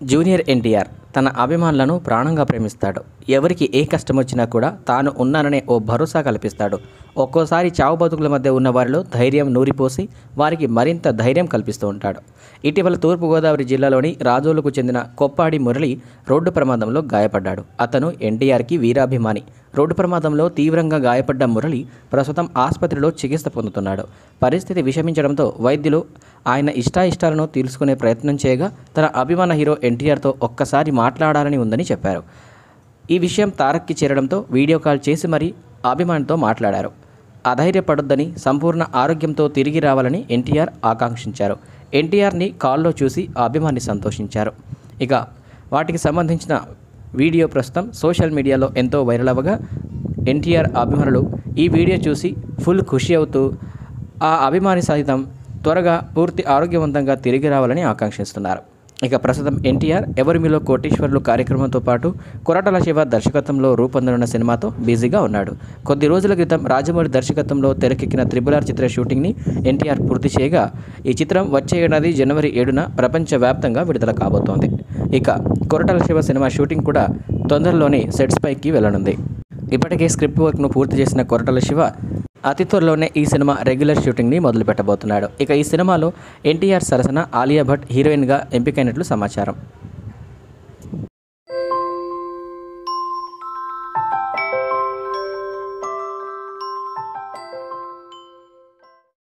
junior NTR తన అభిమానులను ప్రాణంగా ప్రేమిస్తాడు ఎవరికి ఏ కష్టం వచ్చినా కూడా తాను ఉన్నాననే ఓ భరోసా కల్పిస్తాడు ఒక్కోసారి చావు బతుకుల మధ్య ఉన్న వారిలో ధైర్యం నూరిపోసి వారికి మరింత ధైర్యం కల్పిస్తూ ఉంటాడు ఇటీవల తూర్పుగోదావరి జిల్లాలోని రాజోలుకు చెందిన కొప్పాడి మురళి రోడ్డు ప్రమాదంలో గాయపడ్డాడు అతను ఎన్టీఆర్కి వీరాభిమాని రోడ్డు ప్రమాదంలో తీవ్రంగా గాయపడ్డ మురళి ప్రస్తుతం ఆసుపత్రిలో చికిత్స పొందుతున్నాడు పరిస్థితి విషమించడంతో వైద్యులు ఆయన ఇష్టాయిష్టాలను తెలుసుకునే ప్రయత్నం చేయగా తన అభిమాన హీరో ఎన్టీఆర్తో ఒక్కసారి మాట్లాడాలని ఉందని చెప్పారు ఈ విషయం తారక్కి చేరడంతో వీడియో కాల్ చేసి మరీ అభిమానితో మాట్లాడారు అధైర్యపడొద్దని సంపూర్ణ ఆరోగ్యంతో తిరిగి రావాలని ఎన్టీఆర్ ఆకాంక్షించారు ఎన్టీఆర్ని కాల్లో చూసి ఆ అభిమాని సంతోషించారు ఇక వాటికి సంబంధించిన వీడియో ప్రస్తుతం సోషల్ మీడియాలో ఎంతో వైరల్ అవ్వగా ఎన్టీఆర్ అభిమానులు ఈ వీడియో చూసి ఫుల్ ఖుషి అవుతూ ఆ అభిమాని సహితం త్వరగా పూర్తి ఆరోగ్యవంతంగా తిరిగి రావాలని ఆకాంక్షిస్తున్నారు ఇక ప్రస్తుతం ఎన్టీఆర్ ఎవరి మీలో కోటీశ్వరులు కార్యక్రమంతో పాటు కొరటల శివ దర్శకత్వంలో రూపొందనున్న సినిమాతో బిజీగా ఉన్నాడు కొద్ది రోజుల క్రితం రాజమౌళి దర్శకత్వంలో తెరకెక్కిన త్రిబుల్ ఆర్ చిత్ర షూటింగ్ని ఎన్టీఆర్ పూర్తి చేయగా ఈ చిత్రం వచ్చే ఏడాది జనవరి ఏడున ప్రపంచవ్యాప్తంగా విడుదల కాబోతోంది ఇక కొరటల శివ సినిమా షూటింగ్ కూడా తొందరలోనే సెట్స్ పైకి వెళ్ళనుంది ఇప్పటికే స్క్రిప్ట్ వర్క్ను పూర్తి చేసిన కొరటల శివ అతి త్వరలోనే ఈ సినిమా రెగ్యులర్ షూటింగ్ని మొదలు పెట్టబోతున్నాడు ఇక ఈ సినిమాలో ఎన్టీఆర్ సరసన ఆలియా భట్ హీరోయిన్గా ఎంపికైనట్లు సమాచారం